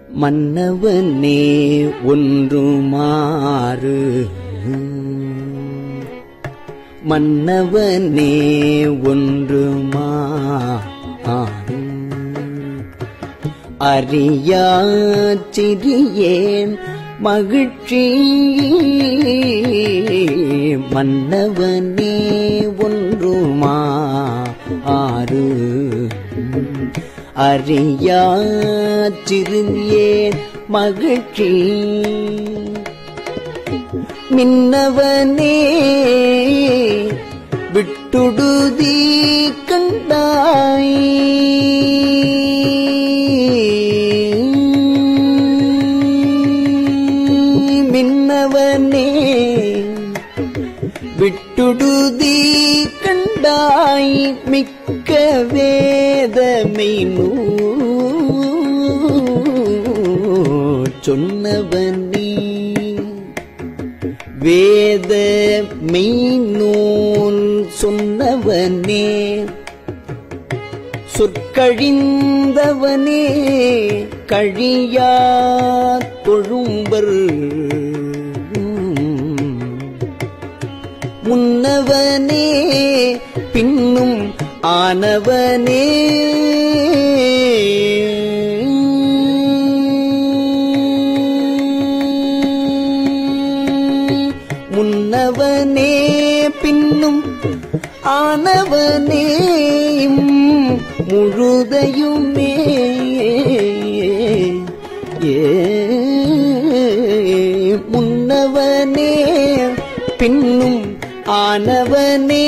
மன்னவனே ஒன்றுமாறு மன்னவனே ஒன்றுமாறு அறியா சிறியேன் மகிழ்ச்சி மன்னவனே ஒன்றுமா ஆறு அறியா சிறியேன் மகிழ்ச்சி மின்னவனே விட்டுடுதி கண்டாய் மின்னவனே விட்டுடுதி கண்டாய் மிக்க வேதமை சொன்னவனே வேத மெய்நூல் சொன்னவனே சொற்கழிந்தவனே கழியா தொழும்பர் முன்னவனே பின்னும் ஆனவனே முன்னவனே பின்னும் ஆனவனே முழுதையுமே ஏ முன்னவனே பின்னும் ஆனவனே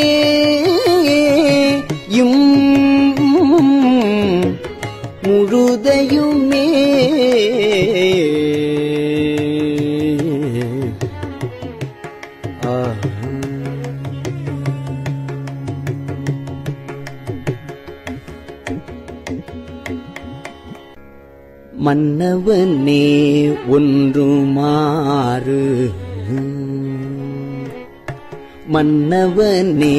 இம் முழுதையுமே ஆ மன்னவனே ஒன்றுமாறு மன்னவனே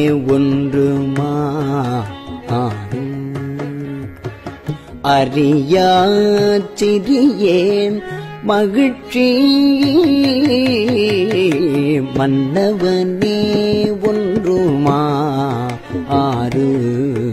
ஒன்றுமாறு அறியா சிறியேன் மகிழ்ச்சி மன்னவனே ஒன்றுமா ஆறு